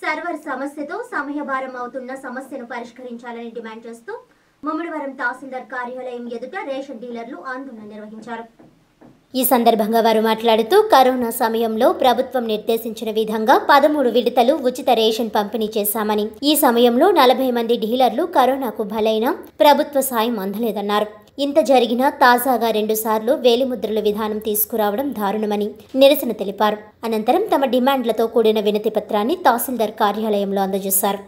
server సమస్యతో సమయభారం అవుతున్న సమస్యను పరిష్కరించాలని డిమాండ్ చేస్తూ ముమ్మడివరం తహసీల్దార్ కార్యాలయం ఎదుట రేషన్ డీలర్లు ఆందోళన నిర్వహించారు ఈ సందర్భంగా వారు మాట్లాడుతూ కరోనా సమయంలో ప్రభుత్వం నిర్దేశించిన విధంగా పదమూడు విడతలు ఉచిత రేషన్ పంపిణీ చేశామని ఈ సమయంలో నలభై మంది డీలర్లు కరోనాకు బలైన ప్రభుత్వ సాయం అందలేదన్నారు ఇంత జరిగినా తాజాగా రెండుసార్లు వేలిముద్రల విధానం తీసుకురావడం దారుణమని నిరసన తెలిపారు అనంతరం తమ డిమాండ్లతో కూడిన వినతి పత్రాన్ని తహసీల్దార్ కార్యాలయంలో అందజేశారు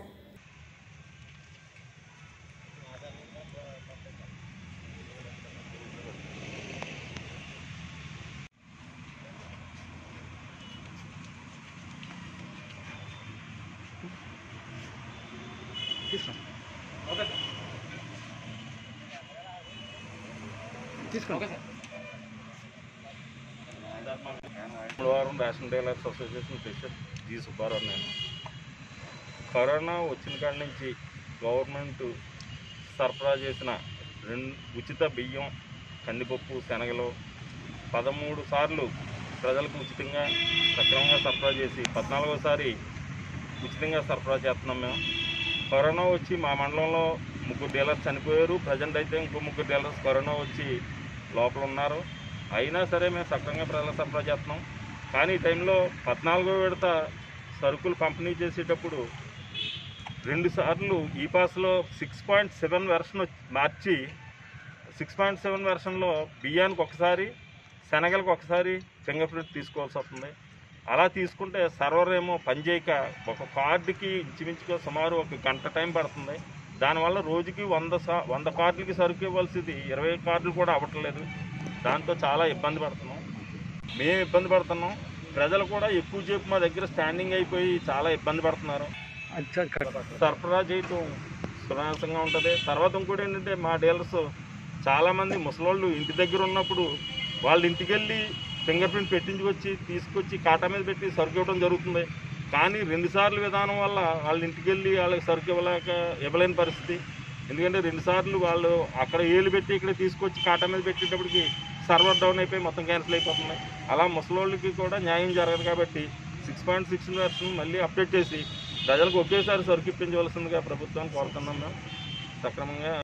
మంగళవారం ration dealers association president G Subbarao నేను కరోనా వచ్చిన కాడి నుంచి గవర్నమెంట్ సరఫరా చేసిన రెండు ఉచిత బియ్యం కందిపప్పు శనగలు పదమూడు సార్లు ప్రజలకు ఉచితంగా సక్రమంగా సరఫరా చేసి పద్నాలుగోసారి ఉచితంగా సరఫరా చేస్తున్నాం మేము కరోనా వచ్చి మా మండలంలో ముగ్గురు డీలర్స్ చనిపోయారు ప్రజెంట్ అయితే ఇంకో ముగ్గురు డీలర్స్ కరోనా వచ్చి లోపల ఉన్నారు అయినా సరే మేము సక్రమంగా ప్రజలకు సరఫరా చేస్తున్నాం కానీ ఈ టైంలో పద్నాలుగో విడత సరుకులు పంపిణీ చేసేటప్పుడు రెండు సార్లు ఈ పాస్లో సిక్స్ పాయింట్ సెవెన్ వెర్షన్ మార్చి సిక్స్ పాయింట్ సెవెన్ వెర్షన్లో బియ్యానికి ఒకసారి శనగలకు ఒకసారి ఫింగర్ ప్రింట్ తీసుకోవాల్సి వస్తుంది అలా తీసుకుంటే సర్వర్ ఏమో పనిచేయక ఒక కార్డుకి ఇంచుమించుగా సుమారు ఒక గంట టైం పడుతుంది దానివల్ల రోజుకి వంద సా వంద కార్డులకి సరుకు ఇవ్వాల్సింది ఇరవై కార్డులు కూడా అవ్వట్లేదు దాంతో చాలా ఇబ్బంది పడుతున్నాం మేము ఇబ్బంది పడుతున్నాం ప్రజలు కూడా ఎక్కువ సేపు మా దగ్గర స్టాండింగ్ అయిపోయి చాలా ఇబ్బంది పడుతున్నారు సరఫరా చేయటం సునాయాసంగా ఉంటుంది తర్వాత ఇంకోటి ఏంటంటే మా డీలర్స్ చాలామంది ముసలోళ్ళు ఇంటి దగ్గర ఉన్నప్పుడు వాళ్ళ ఇంటికి వెళ్ళి ఫింగర్ ప్రింట్ పెట్టించుకొచ్చి తీసుకొచ్చి కాటా మీద పెట్టి సరుకు ఇవ్వడం జరుగుతుంది కానీ రెండుసార్లు విధానం వల్ల వాళ్ళ ఇంటికి వెళ్ళి వాళ్ళకి సరుకు ఇవ్వలేక ఇవ్వలేని పరిస్థితి ఎందుకంటే రెండుసార్లు వాళ్ళు అక్కడ ఏలు పెట్టి ఇక్కడ తీసుకొచ్చి కాటా మీద పెట్టేటప్పటికి సర్వర్ డౌన్ అయిపోయి మొత్తం క్యాన్సిల్ అయిపోతుంది అలా ముసలోళ్ళకి కూడా న్యాయం జరగదు కాబట్టి సిక్స్ పాయింట్ సిక్స్ వెర్షన్ మళ్ళీ అప్డేట్ చేసి ప్రజలకు ఒకేసారి సరుకు ఇప్పించవలసిందిగా ప్రభుత్వాన్ని కోరుతున్నాం మేము సక్రమంగా